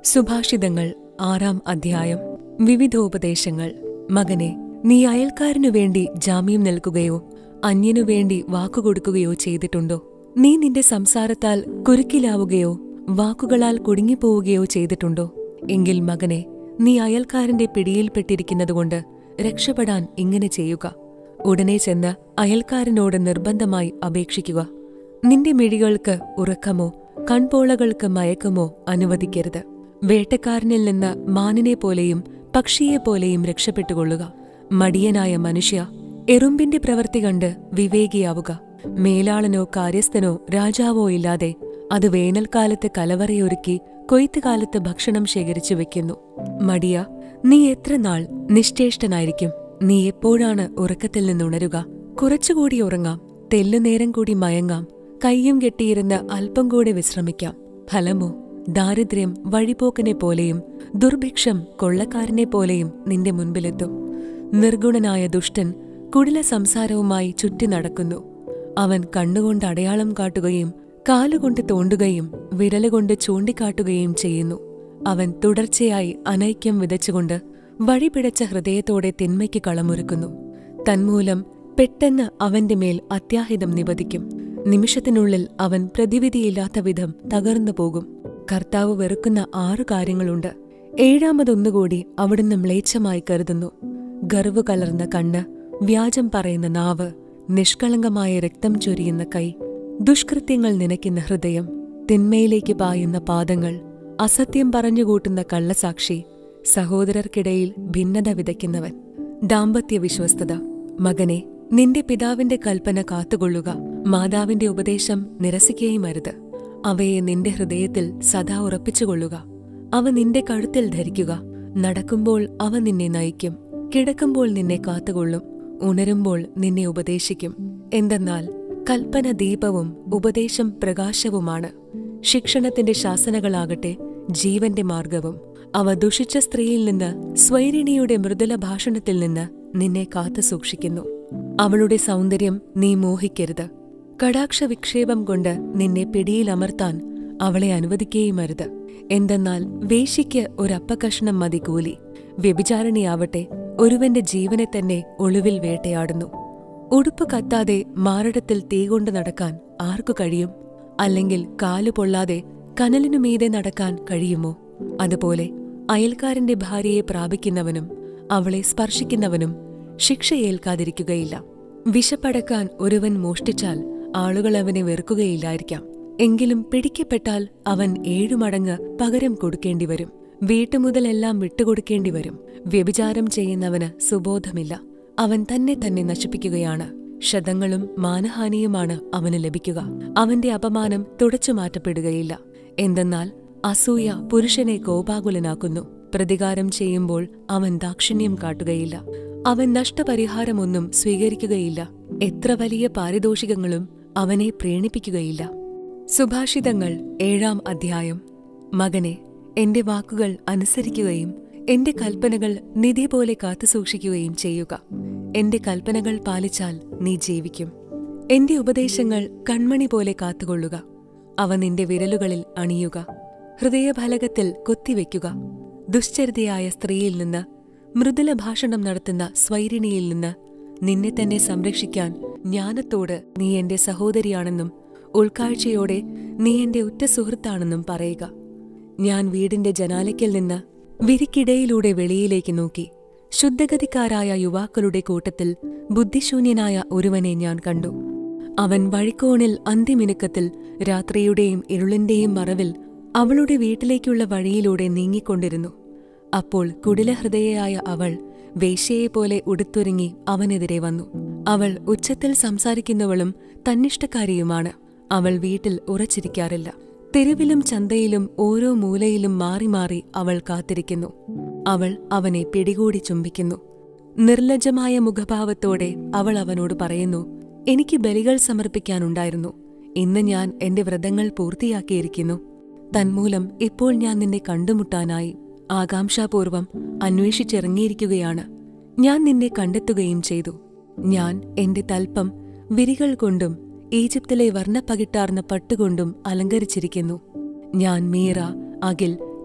സുഭാഷിതങ്ങൾ ആറാം അധ്യായം വിവിധോപദേശങ്ങൾ മകനെ നീ അയൽക്കാരനു വേണ്ടി ജാമ്യം നൽകുകയോ അന്യനു വേണ്ടി വാക്കുകൊടുക്കുകയോ ചെയ്തിട്ടുണ്ടോ നീ നിന്റെ സംസാരത്താൽ കുരുക്കിലാവുകയോ വാക്കുകളാൽ കുടുങ്ങിപ്പോവുകയോ ചെയ്തിട്ടുണ്ടോ എങ്കിൽ മകനെ നീ അയൽക്കാരന്റെ പിടിയിൽപ്പെട്ടിരിക്കുന്നതുകൊണ്ട് രക്ഷപ്പെടാൻ ഇങ്ങനെ ചെയ്യുക ഉടനെ ചെന്ന് അയൽക്കാരനോട് നിർബന്ധമായി അപേക്ഷിക്കുക നിന്റെ മിഴികൾക്ക് ഉറക്കമോ കൺപോളകൾക്ക് മയക്കമോ അനുവദിക്കരുത് വേട്ടക്കാരനിൽ നിന്ന് മാനിനെ പോലെയും പക്ഷിയെപ്പോലെയും രക്ഷപ്പെട്ടുകൊള്ളുക മടിയനായ മനുഷ്യ എറുമ്പിന്റെ പ്രവൃത്തി കണ്ട് വിവേകിയാവുക മേലാളനോ കാര്യസ്ഥനോ രാജാവോ ഇല്ലാതെ അത് വേനൽക്കാലത്ത് കലവറയൊരുക്കി കൊയ്ത്തുകാലത്ത് ഭക്ഷണം ശേഖരിച്ചു വെക്കുന്നു മടിയ നീ എത്ര നാൾ നിശ്ചേഷ്ടനായിരിക്കും നീ എപ്പോഴാണ് ഉറക്കത്തിൽ നിന്നുണരുക കുറച്ചുകൂടി ഉറങ്ങാം തെല്ലുനേരം കൂടി മയങ്ങാം കയ്യും കെട്ടിയിരുന്ന് അല്പം കൂടി വിശ്രമിക്കാം ഫലമോ ദാരിദ്ര്യം വഴിപോക്കനെ പോലെയും ദുർഭിക്ഷം കൊള്ളക്കാരനെ പോലെയും നിന്റെ മുൻപിലെത്തും നിർഗുണനായ ദുഷ്ടൻ കുടില സംസാരവുമായി ചുറ്റി നടക്കുന്നു അവൻ കണ്ണുകൊണ്ട് അടയാളം കാട്ടുകയും കാലുകൊണ്ട് തോണ്ടുകയും വിരലുകൊണ്ട് ചൂണ്ടിക്കാട്ടുകയും ചെയ്യുന്നു അവൻ തുടർച്ചയായി അനൈക്യം വിതച്ചുകൊണ്ട് വഴിപിഴച്ച ഹൃദയത്തോടെ തിന്മയ്ക്ക് കളമൊരുക്കുന്നു തന്മൂലം പെട്ടെന്ന് അവന്റെ മേൽ അത്യാഹിതം നിപതിക്കും നിമിഷത്തിനുള്ളിൽ അവൻ പ്രതിവിധിയില്ലാത്ത വിധം തകർന്നു പോകും കർത്താവ് വെറുക്കുന്ന ആറു കാര്യങ്ങളുണ്ട് ഏഴാമതൊന്നുകൂടി അവിടുന്ന് മ്ലേച്ഛമായി കരുതുന്നു ഗർവ് കലർന്ന കണ്ണ് വ്യാജം പറയുന്ന നാവ് നിഷ്കളങ്കമായ രക്തം ചൊരിയുന്ന കൈ ദുഷ്കൃത്യങ്ങൾ നനയ്ക്കുന്ന ഹൃദയം തിന്മയിലേക്ക് പായുന്ന പാദങ്ങൾ അസത്യം പറഞ്ഞുകൂട്ടുന്ന കള്ളസാക്ഷി സഹോദരർക്കിടയിൽ ഭിന്നത വിതയ്ക്കുന്നവൻ ദാമ്പത്യ വിശ്വസ്തത മകനെ നിന്റെ പിതാവിന്റെ കൽപ്പന കാത്തുകൊള്ളുക മാതാവിന്റെ ഉപദേശം നിരസിക്കുകയും അരുത് അവയെ നിന്റെ ഹൃദയത്തിൽ സദാ ഉറപ്പിച്ചുകൊള്ളുക അവ നിന്റെ കഴുത്തിൽ ധരിക്കുക നടക്കുമ്പോൾ അവ നിന്നെ നയിക്കും കിടക്കുമ്പോൾ നിന്നെ കാത്തുകൊള്ളും ഉണരുമ്പോൾ നിന്നെ ഉപദേശിക്കും എന്തെന്നാൽ കൽപ്പന ദീപവും ഉപദേശം പ്രകാശവുമാണ് ശിക്ഷണത്തിന്റെ ശാസനകളാകട്ടെ ജീവന്റെ മാർഗവും അവ ദുഷിച്ച സ്ത്രീയിൽ നിന്ന് സ്വൈരിണിയുടെ മൃദുല ഭാഷണത്തിൽ നിന്ന് നിന്നെ കാത്തു സൂക്ഷിക്കുന്നു അവളുടെ സൗന്ദര്യം നീ മോഹിക്കരുത് കടാക്ഷ വിക്ഷേപം കൊണ്ട് നിന്നെ പിടിയിലമർത്താൻ അവളെ അനുവദിക്കുകയുമരുത് എന്തെന്നാൽ വേശിക്ക് ഒരപ്പകഷ്ണം മതി കൂലി വ്യഭിചാരിണിയാവട്ടെ ഒരുവന്റെ ജീവനെ തന്നെ ഒളിവിൽ വേട്ടയാടുന്നു ഉടുപ്പ് കത്താതെ മാറിടത്തിൽ തീ കൊണ്ട് നടക്കാൻ ആർക്കു കഴിയും അല്ലെങ്കിൽ കാലു പൊള്ളാതെ കനലിനു മീതെ നടക്കാൻ കഴിയുമോ അതുപോലെ അയൽക്കാരന്റെ ഭാര്യയെ പ്രാപിക്കുന്നവനും അവളെ സ്പർശിക്കുന്നവനും ശിക്ഷയേൽക്കാതിരിക്കുകയില്ല വിശപ്പടക്കാൻ ഒരുവൻ മോഷ്ടിച്ചാൽ ആളുകൾ അവനെ വെറുക്കുകയില്ലായിരിക്കാം എങ്കിലും പിടിക്കപ്പെട്ടാൽ അവൻ ഏഴുമടങ്ങ് പകരം കൊടുക്കേണ്ടിവരും വീട്ടുമുതലെല്ലാം വിട്ടുകൊടുക്കേണ്ടിവരും വ്യഭിചാരം ചെയ്യുന്നവന് സുബോധമില്ല അവൻ തന്നെ തന്നെ നശിപ്പിക്കുകയാണ് ശതങ്ങളും മാനഹാനിയുമാണ് അവന് ലഭിക്കുക അവന്റെ അപമാനം തുടച്ചു മാറ്റപ്പെടുകയില്ല എന്തെന്നാൽ അസൂയ പുരുഷനെ കോപാകുലനാക്കുന്നു പ്രതികാരം ചെയ്യുമ്പോൾ അവൻ ദാക്ഷിണ്യം കാട്ടുകയില്ല അവൻ നഷ്ടപരിഹാരമൊന്നും സ്വീകരിക്കുകയില്ല എത്ര വലിയ പാരിതോഷികങ്ങളും അവനെ പ്രീണിപ്പിക്കുകയില്ല സുഭാഷിതങ്ങൾ ഏഴാം അധ്യായം മകനെ എന്റെ വാക്കുകൾ അനുസരിക്കുകയും എന്റെ കൽപ്പനകൾ നിധി പോലെ കാത്തുസൂക്ഷിക്കുകയും ചെയ്യുക എന്റെ കൽപ്പനകൾ പാലിച്ചാൽ നീ ജീവിക്കും എന്റെ ഉപദേശങ്ങൾ കൺമണി പോലെ കാത്തുകൊള്ളുക അവ നിന്റെ വിരലുകളിൽ അണിയുക ഹൃദയഫലകത്തിൽ കൊത്തിവെക്കുക ദുശ്ചരിതയായ സ്ത്രീയിൽ നിന്ന് മൃദുല ഭാഷണം നടത്തുന്ന സ്വൈരിണിയിൽ നിന്ന് നിന്നെ തന്നെ സംരക്ഷിക്കാൻ ജ്ഞാനത്തോട് നീ എന്റെ സഹോദരിയാണെന്നും ഉൾക്കാഴ്ചയോടെ നീ എന്റെ ഉറ്റ സുഹൃത്താണെന്നും പറയുക ഞാൻ വീടിന്റെ ജനാലയ്ക്കൽ നിന്ന് വിരിക്കിടയിലൂടെ വെളിയിലേക്ക് നോക്കി ശുദ്ധഗതിക്കാരായ യുവാക്കളുടെ കൂട്ടത്തിൽ ബുദ്ധിശൂന്യനായ ഒരുവനെ ഞാൻ കണ്ടു അവൻ വഴിക്കോണിൽ അന്തിമിനുക്കത്തിൽ രാത്രിയുടെയും ഇരുളിന്റെയും മറവിൽ അവളുടെ വീട്ടിലേക്കുള്ള വഴിയിലൂടെ നീങ്ങിക്കൊണ്ടിരുന്നു അപ്പോൾ കുടിലഹൃദയയായ അവൾ വേശ്യയെപ്പോലെ ഉടുത്തൊരുങ്ങി അവനെതിരെ വന്നു അവൾ ഉച്ചത്തിൽ സംസാരിക്കുന്നവളും തന്നിഷ്ടക്കാരിയുമാണ് അവൾ വീട്ടിൽ ഉറച്ചിരിക്കാറില്ല തെരുവിലും ചന്തയിലും ഓരോ മൂലയിലും മാറി മാറി അവൾ കാത്തിരിക്കുന്നു അവൾ അവനെ പിടികൂടി ചുംബിക്കുന്നു നിർലജ്ജമായ മുഖഭാവത്തോടെ അവൾ അവനോട് പറയുന്നു എനിക്ക് ബലികൾ സമർപ്പിക്കാനുണ്ടായിരുന്നു ഇന്ന് ഞാൻ എന്റെ വ്രതങ്ങൾ പൂർത്തിയാക്കിയിരിക്കുന്നു തന്മൂലം ഇപ്പോൾ ഞാൻ നിന്നെ കണ്ടുമുട്ടാനായി ആകാംക്ഷാപൂർവം അന്വേഷിച്ചിറങ്ങിയിരിക്കുകയാണ് ഞാൻ നിന്നെ കണ്ടെത്തുകയും ചെയ്തു ഞാൻ എന്റെ തൽപ്പം വിരികൾ കൊണ്ടും ഈജിപ്തിലെ വർണ്ണപ്പകിട്ടാർന്ന പട്ടുകൊണ്ടും അലങ്കരിച്ചിരിക്കുന്നു ഞാൻ മീറ അകിൽ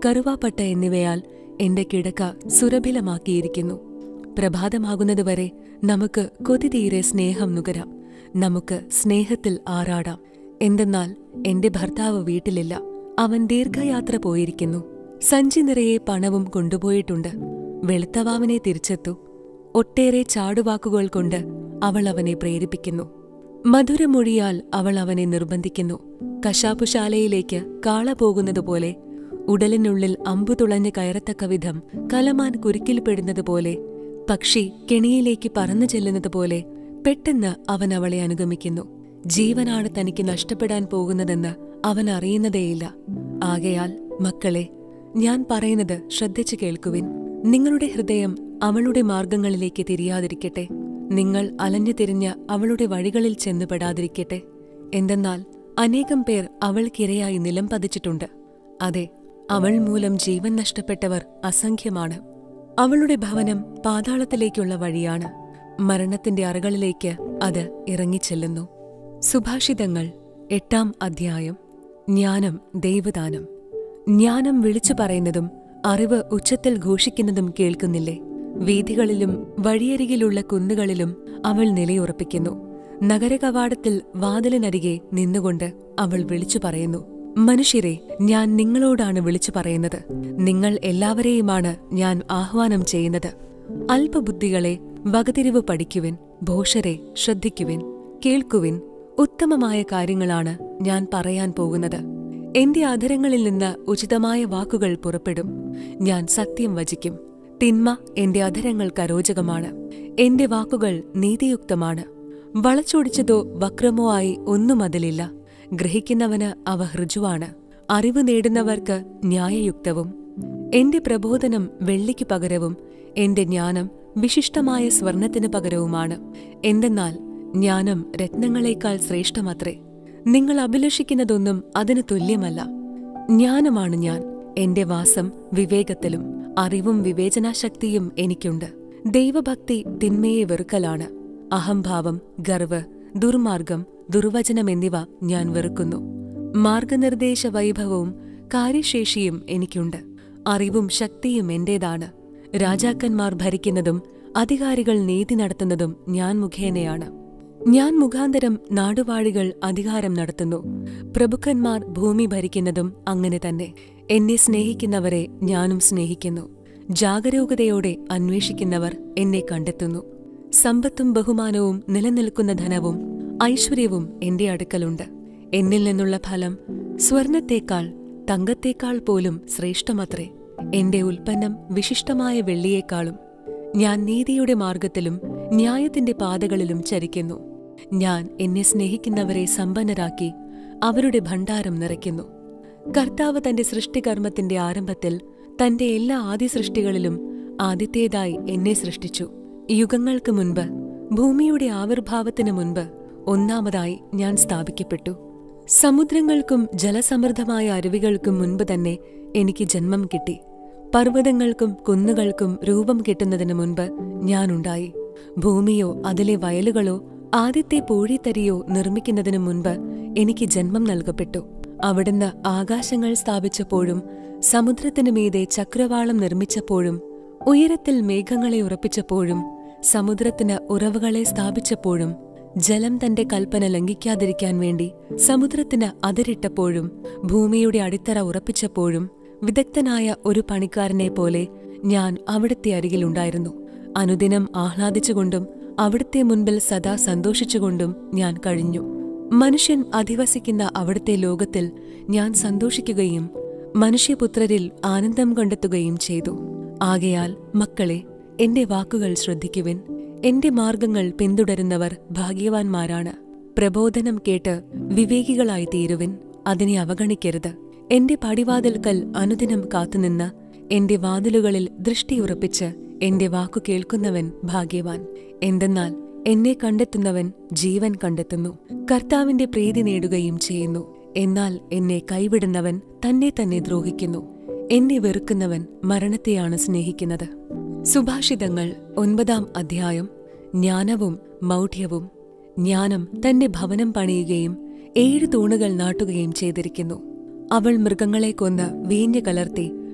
കറുവാപ്പട്ട എന്നിവയാൽ എന്റെ കിടക്ക സുരഭിലമാക്കിയിരിക്കുന്നു പ്രഭാതമാകുന്നതുവരെ നമുക്ക് കൊതിതീരെ സ്നേഹം നുകരാം നമുക്ക് സ്നേഹത്തിൽ ആറാടാം എന്തെന്നാൽ എന്റെ ഭർത്താവ് വീട്ടിലില്ല അവൻ ദീർഘയാത്ര പോയിരിക്കുന്നു സഞ്ചി നിറയെ പണവും കൊണ്ടുപോയിട്ടുണ്ട് വെളുത്തവാവനെ തിരിച്ചെത്തു ഒട്ടേറെ ചാടുവാക്കുകൾ കൊണ്ട് അവൾ അവനെ പ്രേരിപ്പിക്കുന്നു മധുരമൊഴിയാൽ അവൾ അവനെ നിർബന്ധിക്കുന്നു കശാപ്പുശാലയിലേക്ക് കാള പോകുന്നതുപോലെ ഉടലിനുള്ളിൽ അമ്പു തുളഞ്ഞ് കയറത്തക്ക വിധം കലമാൻ കുരുക്കിൽപ്പെടുന്നതുപോലെ പക്ഷി കെണിയിലേക്ക് പറന്നു ചെല്ലുന്നതുപോലെ പെട്ടെന്ന് അവൻ അവളെ അനുഗമിക്കുന്നു ജീവനാണ് തനിക്ക് നഷ്ടപ്പെടാൻ പോകുന്നതെന്ന് അവൻ അറിയുന്നതേയില്ല ആകയാൽ മക്കളെ ഞാൻ പറയുന്നത് ശ്രദ്ധിച്ചു കേൾക്കുവിൻ നിങ്ങളുടെ ഹൃദയം അവളുടെ മാർഗങ്ങളിലേക്ക് തിരിയാതിരിക്കട്ടെ നിങ്ങൾ അലഞ്ഞു തിരിഞ്ഞ് അവളുടെ വഴികളിൽ ചെന്നുപെടാതിരിക്കട്ടെ എന്തെന്നാൽ അനേകം പേർ അവൾക്കിരയായി നിലം പതിച്ചിട്ടുണ്ട് അതെ അവൾ മൂലം ജീവൻ നഷ്ടപ്പെട്ടവർ അസംഖ്യമാണ് അവളുടെ ഭവനം പാതാളത്തിലേക്കുള്ള വഴിയാണ് മരണത്തിന്റെ അറകളിലേക്ക് അത് ഇറങ്ങിച്ചെല്ലുന്നു സുഭാഷിതങ്ങൾ എട്ടാം അധ്യായം ജ്ഞാനം ദൈവദാനം ജ്ഞാനം വിളിച്ചു പറയുന്നതും അറിവ് ഉച്ചത്തിൽ ഘോഷിക്കുന്നതും കേൾക്കുന്നില്ലേ വീഥികളിലും വഴിയരികിലുള്ള കുന്നുകളിലും അവൾ നിലയുറപ്പിക്കുന്നു നഗരകവാടത്തിൽ വാതിലിനരികെ നിന്നുകൊണ്ട് അവൾ വിളിച്ചു പറയുന്നു മനുഷ്യരെ ഞാൻ നിങ്ങളോടാണ് വിളിച്ചു പറയുന്നത് നിങ്ങൾ എല്ലാവരെയുമാണ് ഞാൻ ആഹ്വാനം ചെയ്യുന്നത് അല്പബുദ്ധികളെ വകതിരിവ് പഠിക്കുവിൻ ഭോഷരെ ശ്രദ്ധിക്കുവിൻ കേൾക്കുവിൻ ഉത്തമമായ കാര്യങ്ങളാണ് ഞാൻ പറയാൻ പോകുന്നത് എന്റെ അധരങ്ങളിൽ നിന്ന് ഉചിതമായ വാക്കുകൾ പുറപ്പെടും ഞാൻ സത്യം വചിക്കും തിന്മ എന്റെ അധരങ്ങൾക്ക് അരോചകമാണ് എന്റെ വാക്കുകൾ നീതിയുക്തമാണ് വളച്ചൊടിച്ചതോ വക്രമോ ആയി ഒന്നും അതിലില്ല ഗ്രഹിക്കുന്നവന് അവ ഹൃജുവാണ് അറിവ് നേടുന്നവർക്ക് ന്യായയുക്തവും എന്റെ പ്രബോധനം വെള്ളിക്ക് പകരവും എന്റെ ജ്ഞാനം വിശിഷ്ടമായ സ്വർണത്തിന് പകരവുമാണ് എന്തെന്നാൽ ജ്ഞാനം രത്നങ്ങളെക്കാൾ ശ്രേഷ്ഠമത്രേ നിങ്ങൾ അഭിലഷിക്കുന്നതൊന്നും അതിന് തുല്യമല്ല ജ്ഞാനമാണ് ഞാൻ എന്റെ വാസം വിവേകത്തിലും അറിവും വിവേചനാശക്തിയും എനിക്കുണ്ട് ദൈവഭക്തി തിന്മയെ വെറുക്കലാണ് അഹംഭാവം ഗർവ് ദുർമാർഗം ദുർവചനം എന്നിവ ഞാൻ വെറുക്കുന്നു മാർഗനിർദ്ദേശ വൈഭവവും കാര്യശേഷിയും എനിക്കുണ്ട് അറിവും ശക്തിയും എന്റേതാണ് രാജാക്കന്മാർ ഭരിക്കുന്നതും അധികാരികൾ നീതി നടത്തുന്നതും ഞാൻ മുഖേനയാണ് ഞാൻ മുഖാന്തരം നാടുവാഴികൾ അധികാരം നടത്തുന്നു പ്രഭുക്കന്മാർ ഭൂമി ഭരിക്കുന്നതും അങ്ങനെ തന്നെ എന്നെ സ്നേഹിക്കുന്നവരെ ഞാനും സ്നേഹിക്കുന്നു ജാഗരൂകതയോടെ അന്വേഷിക്കുന്നവർ എന്നെ കണ്ടെത്തുന്നു സമ്പത്തും ബഹുമാനവും നിലനിൽക്കുന്ന ധനവും ഐശ്വര്യവും എന്റെ അടുക്കലുണ്ട് എന്നിൽ നിന്നുള്ള ഫലം സ്വർണത്തേക്കാൾ തങ്കത്തേക്കാൾ പോലും ശ്രേഷ്ഠമത്രേ എന്റെ ഉൽപ്പന്നം വിശിഷ്ടമായ വെള്ളിയേക്കാളും ഞാൻ നീതിയുടെ മാർഗത്തിലും ന്യായത്തിന്റെ പാതകളിലും ചരിക്കുന്നു ഞാൻ എന്നെ സ്നേഹിക്കുന്നവരെ സമ്പന്നരാക്കി അവരുടെ ഭണ്ഡാരം നിറയ്ക്കുന്നു കർത്താവ് തന്റെ സൃഷ്ടികർമ്മത്തിന്റെ ആരംഭത്തിൽ തന്റെ എല്ലാ ആദ്യ സൃഷ്ടികളിലും ആദ്യത്തേതായി എന്നെ സൃഷ്ടിച്ചു യുഗങ്ങൾക്ക് മുൻപ് ഭൂമിയുടെ ആവിർഭാവത്തിനു മുൻപ് ഒന്നാമതായി ഞാൻ സ്ഥാപിക്കപ്പെട്ടു സമുദ്രങ്ങൾക്കും ജലസമൃദ്ധമായ അരുവികൾക്കും മുൻപ് തന്നെ എനിക്ക് ജന്മം കിട്ടി പർവ്വതങ്ങൾക്കും കുന്നുകൾക്കും രൂപം കിട്ടുന്നതിനു മുൻപ് ഞാനുണ്ടായി ഭൂമിയോ അതിലെ വയലുകളോ ആദ്യത്തെ പൂഴിത്തരിയോ നിർമ്മിക്കുന്നതിനു മുൻപ് എനിക്ക് ജന്മം നൽകപ്പെട്ടു അവിടുന്ന് ആകാശങ്ങൾ സ്ഥാപിച്ചപ്പോഴും സമുദ്രത്തിനു മീതെ ചക്രവാളം നിർമ്മിച്ചപ്പോഴും ഉയരത്തിൽ മേഘങ്ങളെ ഉറപ്പിച്ചപ്പോഴും സമുദ്രത്തിന് ഉറവുകളെ സ്ഥാപിച്ചപ്പോഴും ജലം തന്റെ കൽപ്പന ലംഘിക്കാതിരിക്കാൻ വേണ്ടി സമുദ്രത്തിന് അതിരിട്ടപ്പോഴും ഭൂമിയുടെ അടിത്തറ ഉറപ്പിച്ചപ്പോഴും വിദഗ്ധനായ ഒരു പണിക്കാരനെ പോലെ ഞാൻ അവിടുത്തെ അരികിലുണ്ടായിരുന്നു അനുദിനം ആഹ്ലാദിച്ചുകൊണ്ടും അവിടുത്തെ മുൻപിൽ സദാ സന്തോഷിച്ചുകൊണ്ടും ഞാൻ കഴിഞ്ഞു മനുഷ്യൻ അധിവസിക്കുന്ന അവിടുത്തെ ലോകത്തിൽ ഞാൻ സന്തോഷിക്കുകയും മനുഷ്യപുത്രരിൽ ആനന്ദം കണ്ടെത്തുകയും ചെയ്തു ആകയാൽ മക്കളെ എന്റെ വാക്കുകൾ ശ്രദ്ധിക്കുവിൻ എന്റെ മാർഗങ്ങൾ പിന്തുടരുന്നവർ ഭാഗ്യവാന്മാരാണ് പ്രബോധനം കേട്ട് വിവേകികളായി തീരുവിൻ അതിനെ അവഗണിക്കരുത് എന്റെ പടിവാതിൽക്കൽ അനുദിനം കാത്തുനിന്ന് എന്റെ വാതിലുകളിൽ ദൃഷ്ടിയുറപ്പിച്ച് എന്റെ വാക്കു കേൾക്കുന്നവൻ ഭാഗ്യവാൻ എന്തെന്നാൽ എന്നെ കണ്ടെത്തുന്നവൻ ജീവൻ കണ്ടെത്തുന്നു കർത്താവിന്റെ പ്രീതി നേടുകയും ചെയ്യുന്നു എന്നാൽ എന്നെ കൈവിടുന്നവൻ തന്നെ തന്നെ ദ്രോഹിക്കുന്നു എന്നെ വെറുക്കുന്നവൻ മരണത്തെയാണ് സ്നേഹിക്കുന്നത് സുഭാഷിതങ്ങൾ ഒൻപതാം അധ്യായം ജ്ഞാനവും മൗഢ്യവും ജ്ഞാനം തന്റെ ഭവനം പണിയുകയും ഏഴ് തൂണുകൾ നാട്ടുകയും ചെയ്തിരിക്കുന്നു അവൾ മൃഗങ്ങളെ കൊന്ന് വീഞ്ഞു കലർത്തി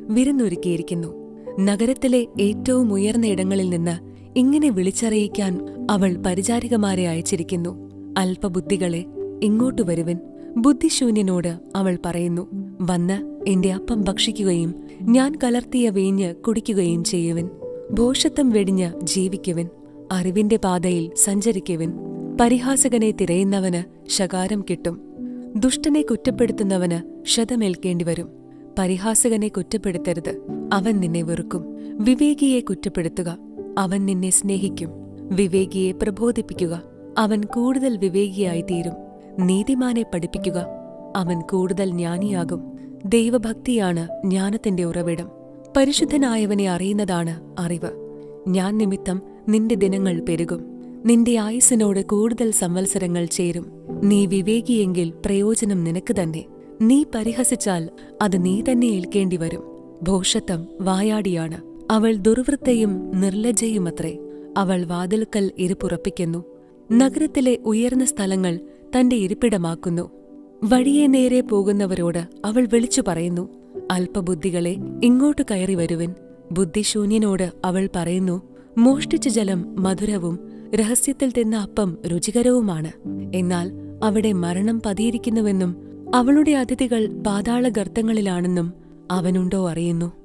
വിരുന്നൊരുക്കിയിരിക്കുന്നു നഗരത്തിലെ ഏറ്റവും ഉയർന്ന ഇടങ്ങളിൽ നിന്ന് ഇങ്ങനെ വിളിച്ചറിയിക്കാൻ അവൾ പരിചാരികമാരെ അയച്ചിരിക്കുന്നു അല്പബുദ്ധികളെ ഇങ്ങോട്ടു വരുവിൻ ബുദ്ധിശൂന്യനോട് അവൾ പറയുന്നു വന്ന് എന്റെ അപ്പം ഭക്ഷിക്കുകയും ഞാൻ കലർത്തിയ വീഞ്ഞ് കുടിക്കുകയും ചെയ്യുവിൻ ഭോഷത്വം വെടിഞ്ഞ് ജീവിക്കുവിൻ അറിവിന്റെ പാതയിൽ സഞ്ചരിക്കുവിൻ പരിഹാസകനെ തിരയുന്നവന് ശകാരം കിട്ടും ദുഷ്ടനെ കുറ്റപ്പെടുത്തുന്നവന് ക്ഷതമേൽക്കേണ്ടി വരും പരിഹാസകനെ കുറ്റപ്പെടുത്തരുത് അവൻ നിന്നെ വെറുക്കും വിവേകിയെ കുറ്റപ്പെടുത്തുക അവൻ നിന്നെ സ്നേഹിക്കും വിവേകിയെ പ്രബോധിപ്പിക്കുക അവൻ കൂടുതൽ വിവേകിയായി തീരും നീതിമാനെ പഠിപ്പിക്കുക അവൻ കൂടുതൽ ജ്ഞാനിയാകും ദൈവഭക്തിയാണ് ജ്ഞാനത്തിന്റെ ഉറവിടം പരിശുദ്ധനായവനെ അറിയുന്നതാണ് അറിവ് ഞാൻ നിമിത്തം നിന്റെ ദിനങ്ങൾ പെരുകും നിന്റെ ആയുസ്സിനോട് കൂടുതൽ സംവത്സരങ്ങൾ ചേരും നീ വിവേകിയെങ്കിൽ പ്രയോജനം നിനക്ക് തന്നെ നീ പരിഹസിച്ചാൽ അത് നീ തന്നെ ഏൽക്കേണ്ടി വരും ഭോഷത്വം വായാടിയാണ് അവൾ ദുർവൃത്തയും നിർലജ്ജയുമത്രേ അവൾ വാതിൽക്കൽ ഇരിപ്പുറപ്പിക്കുന്നു നഗരത്തിലെ ഉയർന്ന സ്ഥലങ്ങൾ തന്റെ ഇരിപ്പിടമാക്കുന്നു വഴിയെ നേരെ പോകുന്നവരോട് അവൾ വിളിച്ചു പറയുന്നു അല്പബുദ്ധികളെ ഇങ്ങോട്ട് കയറി വരുവിൻ ബുദ്ധിശൂന്യനോട് അവൾ പറയുന്നു മോഷ്ടിച്ച ജലം മധുരവും രഹസ്യത്തിൽ തിന്ന അപ്പം രുചികരവുമാണ് എന്നാൽ അവിടെ മരണം പതിയിരിക്കുന്നുവെന്നും അവളുടെ അതിഥികൾ പാതാളഗർത്തങ്ങളിലാണെന്നും അവനുണ്ടോ അറിയുന്നു